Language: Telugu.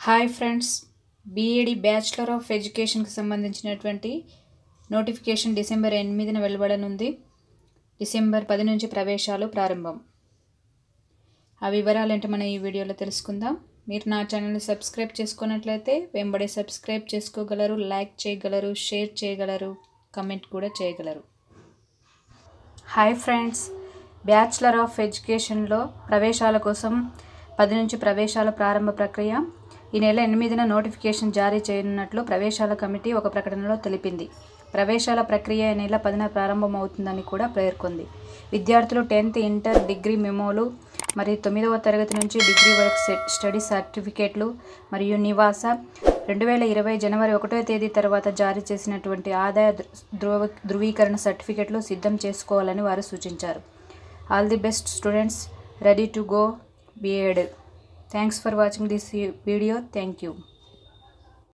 hi friends B Ed bachelor of ఎడ్యుకేషన్కి సంబంధించినటువంటి నోటిఫికేషన్ డిసెంబర్ ఎనిమిదిన వెలువడనుంది డిసెంబర్ పది నుంచి ప్రవేశాలు ప్రారంభం ఆ వివరాలు ఏంటో మనం ఈ వీడియోలో తెలుసుకుందాం మీరు నా ఛానల్ని సబ్స్క్రైబ్ చేసుకున్నట్లయితే వెంబడే సబ్స్క్రైబ్ చేసుకోగలరు లైక్ చేయగలరు షేర్ చేయగలరు కమెంట్ కూడా చేయగలరు హాయ్ ఫ్రెండ్స్ బ్యాచులర్ ఆఫ్ ఎడ్యుకేషన్లో ప్రవేశాల కోసం పది నుంచి ప్రవేశాల ప్రారంభ ప్రక్రియ ఈ నెల ఎనిమిదిన నోటిఫికేషన్ జారీ చేయనున్నట్లు ప్రవేశాల కమిటీ ఒక ప్రకటనలో తెలిపింది ప్రవేశాల ప్రక్రియ ఈ నెల పదిన ప్రారంభమవుతుందని కూడా పేర్కొంది విద్యార్థులు టెన్త్ ఇంటర్ డిగ్రీ మెమోలు మరియు తొమ్మిదవ తరగతి నుంచి డిగ్రీ వరకు సెట్ స్టడీ సర్టిఫికేట్లు మరియు నివాస రెండు వేల ఇరవై జనవరి ఒకటో తేదీ తర్వాత జారీ చేసినటువంటి ఆదాయ ధృవ ధృవీకరణ సర్టిఫికేట్లు సిద్ధం చేసుకోవాలని వారు సూచించారు all the best students ready to go B Ed thanks for watching this video thank you